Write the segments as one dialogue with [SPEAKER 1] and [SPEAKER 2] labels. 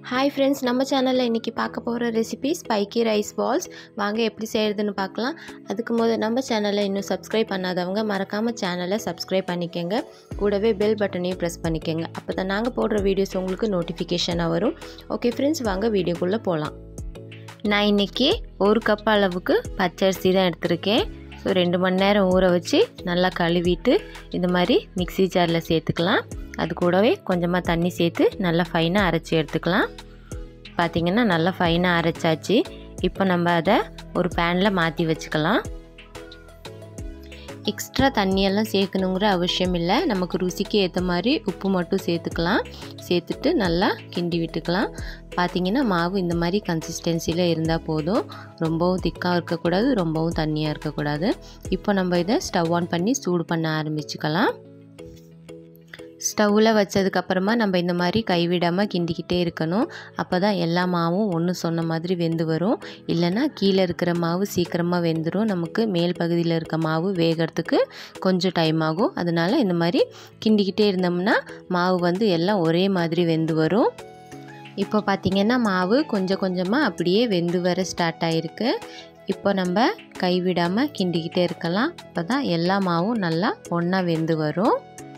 [SPEAKER 1] hi friends நம்ம சேனலில் இன்றைக்கி பார்க்க போகிற ரெசிபி ஸ்பைக்கி ரைஸ் பால்ஸ் வாங்க எப்படி செய்கிறதுன்னு பார்க்கலாம் அதுக்கு போது நம்ம சேனலை இன்னும் சப்ஸ்கிரைப் பண்ணாதவங்க மறக்காமல் சேனலை சப்ஸ்கிரைப் பண்ணிக்கோங்க கூடவே பெல் பட்டனையும் ப்ரெஸ் பண்ணிக்கோங்க அப்போ தான் நாங்கள் போடுற வீடியோஸ் உங்களுக்கு நோட்டிஃபிகேஷனாக வரும் ஓகே ஃப்ரெண்ட்ஸ் வாங்க வீடியோக்குள்ளே போகலாம் நான் இன்றைக்கி ஒரு கப் அளவுக்கு பச்சரிசி தான் எடுத்திருக்கேன் ஸோ ரெண்டு மணி நேரம் ஊற வச்சு நல்லா கழுவிட்டு இந்த மாதிரி மிக்ஸி ஜாரில் சேர்த்துக்கலாம் அது கூடவே கொஞ்சமாக தண்ணி சேர்த்து நல்லா ஃபைனாக அரைச்சி எடுத்துக்கலாம் பார்த்திங்கன்னா நல்லா ஃபைனாக அரைச்சாச்சு இப்போ நம்ம அதை ஒரு பேனில் மாற்றி வச்சுக்கலாம் எக்ஸ்ட்ரா தண்ணியெல்லாம் சேர்க்கணுங்கிற அவசியம் இல்லை நமக்கு ருசிக்கு ஏற்ற மாதிரி உப்பு மட்டும் சேர்த்துக்கலாம் சேர்த்துட்டு நல்லா கிண்டி விட்டுக்கலாம் பார்த்திங்கன்னா மாவு இந்த மாதிரி கன்சிஸ்டன்சியில் இருந்தால் போதும் ரொம்பவும் திக்காக இருக்கக்கூடாது ரொம்பவும் தண்ணியாக இருக்கக்கூடாது இப்போ நம்ம இதை ஸ்டவ் ஆன் பண்ணி சூடு பண்ண ஆரம்பிச்சுக்கலாம் ஸ்டவ்வில் வச்சதுக்கப்புறமா நம்ம இந்த மாதிரி கைவிடாமல் கிண்டிக்கிட்டே இருக்கணும் அப்போ தான் எல்லா மாவும் ஒன்று சொன்ன மாதிரி வெந்து வரும் இல்லைன்னா கீழே இருக்கிற மாவு சீக்கிரமாக வெந்துடும் நமக்கு மேல் பகுதியில் இருக்க மாவு வேகிறதுக்கு கொஞ்சம் டைம் ஆகும் அதனால் இந்த மாதிரி கிண்டிக்கிட்டே இருந்தோம்னா மாவு வந்து எல்லாம் ஒரே மாதிரி வெந்து வரும் இப்போ பார்த்திங்கன்னா மாவு கொஞ்சம் கொஞ்சமாக அப்படியே வெந்து வர ஸ்டார்ட் ஆகிருக்கு இப்போ நம்ம கைவிடாமல் கிண்டிக்கிட்டே இருக்கலாம் அப்போ தான் எல்லா மாவும் நல்லா ஒன்றா வெந்து வரும்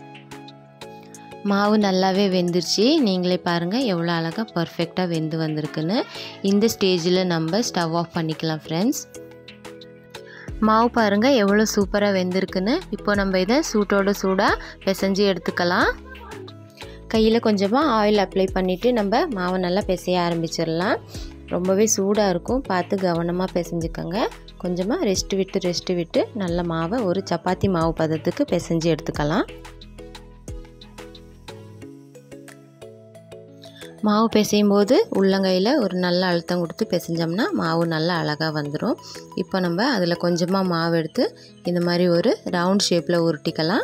[SPEAKER 1] மாவு நல்லாவே வெந்துருச்சு நீங்களே பாருங்கள் எவ்வளோ அழகாக பர்ஃபெக்டாக வெந்து வந்திருக்குன்னு இந்த ஸ்டேஜில் நம்ம ஸ்டவ் ஆஃப் பண்ணிக்கலாம் ஃப்ரெண்ட்ஸ் மாவு பாருங்கள் எவ்வளோ சூப்பராக வெந்திருக்குன்னு இப்போ நம்ம இதை சூட்டோட சூடாக பிசைஞ்சு எடுத்துக்கலாம் கையில் கொஞ்சமாக ஆயில் அப்ளை பண்ணிவிட்டு நம்ம மாவை நல்லா பிசைய ஆரம்பிச்சிடலாம் ரொம்பவே சூடாக இருக்கும் பார்த்து கவனமாக பிசைஞ்சுக்கோங்க கொஞ்சமாக ரெஸ்ட் விட்டு ரெஸ்ட் விட்டு நல்ல மாவை ஒரு சப்பாத்தி மாவு பதத்துக்கு பிசைஞ்சு எடுத்துக்கலாம் மாவு பிசையும் போது உள்ளங்கையில் ஒரு நல்ல அழுத்தம் கொடுத்து பிசைஞ்சோம்னா மாவு நல்லா அழகாக வந்துடும் இப்போ நம்ம அதில் கொஞ்சமாக மாவு எடுத்து இந்த மாதிரி ஒரு ரவுண்ட் ஷேப்பில் உருட்டிக்கலாம்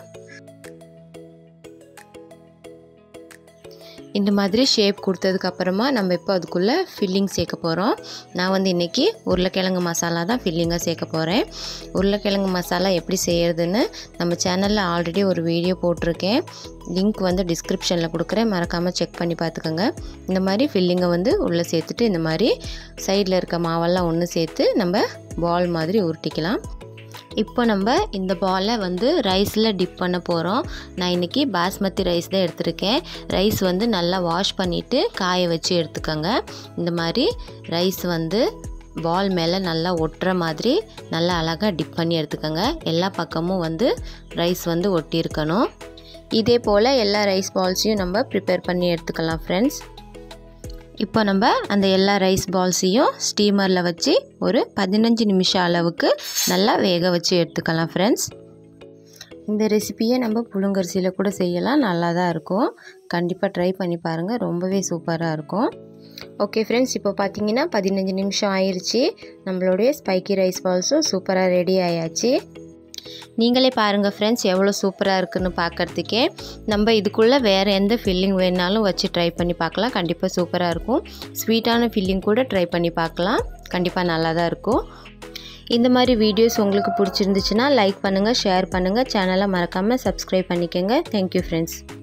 [SPEAKER 1] இந்த மாதிரி ஷேப் கொடுத்ததுக்கப்புறமா நம்ம இப்போ அதுக்குள்ளே ஃபில்லிங் சேர்க்க போகிறோம் நான் வந்து இன்றைக்கி உருளைக்கிழங்கு மசாலா தான் ஃபில்லிங்காக சேர்க்க போகிறேன் உருளைக்கிழங்கு மசாலா எப்படி செய்கிறதுன்னு நம்ம சேனலில் ஆல்ரெடி ஒரு வீடியோ போட்டிருக்கேன் லிங்க் வந்து டிஸ்கிரிப்ஷனில் கொடுக்குறேன் மறக்காமல் செக் பண்ணி பார்த்துக்கோங்க இந்த மாதிரி ஃபில்லிங்கை வந்து உள்ளே சேர்த்துட்டு இந்த மாதிரி சைடில் இருக்க மாவெல்லாம் ஒன்று சேர்த்து நம்ம பால் மாதிரி உருட்டிக்கலாம் இப்போ நம்ம இந்த பாலை வந்து ரைஸில் டிப் பண்ண போகிறோம் நான் இன்றைக்கி பாஸ்மதி ரைஸ் தான் எடுத்திருக்கேன் ரைஸ் வந்து நல்லா வாஷ் பண்ணிவிட்டு காய வச்சு எடுத்துக்கோங்க இந்த மாதிரி ரைஸ் வந்து பால் மேலே நல்லா ஒட்டுற மாதிரி நல்லா அழகாக டிப் பண்ணி எடுத்துக்கோங்க எல்லா பக்கமும் வந்து ரைஸ் வந்து ஒட்டியிருக்கணும் இதே போல் எல்லா ரைஸ் பால்ஸையும் நம்ம ப்ரிப்பேர் பண்ணி எடுத்துக்கலாம் ஃப்ரெண்ட்ஸ் இப்போ நம்ம அந்த எல்லா ரைஸ் பால்ஸையும் ஸ்டீமரில் வச்சு ஒரு பதினஞ்சு நிமிஷம் அளவுக்கு நல்லா வேக வச்சு எடுத்துக்கலாம் ஃப்ரெண்ட்ஸ் இந்த ரெசிப்பியை நம்ம புழுங்கரிசியில் கூட செய்யலாம் நல்லா தான் இருக்கும் கண்டிப்பாக ட்ரை பண்ணி பாருங்கள் ரொம்பவே சூப்பராக இருக்கும் ஓகே ஃப்ரெண்ட்ஸ் இப்போ பார்த்தீங்கன்னா பதினஞ்சு நிமிஷம் ஆயிடுச்சு நம்மளுடைய ஸ்பைக்கி ரைஸ் பால்ஸும் சூப்பராக ரெடி ஆயாச்சு நீங்களே பாருங்கள் ஃப்ரெண்ட்ஸ் எவ்வளோ சூப்பராக இருக்குன்னு பார்க்குறதுக்கே நம்ம இதுக்குள்ளே வேறு எந்த ஃபில்லிங் வேணாலும் வச்சு ட்ரை பண்ணி பார்க்கலாம் கண்டிப்பாக சூப்பராக இருக்கும் ஸ்வீட்டான ஃபில்லிங் கூட ட்ரை பண்ணி பார்க்கலாம் கண்டிப்பாக நல்லா தான் இருக்கும் இந்த மாதிரி வீடியோஸ் உங்களுக்கு பிடிச்சிருந்துச்சுன்னா லைக் பண்ணுங்கள் ஷேர் பண்ணுங்கள் சேனலை மறக்காமல் சப்ஸ்கிரைப் பண்ணிக்கோங்க தேங்க்யூ ஃப்ரெண்ட்ஸ்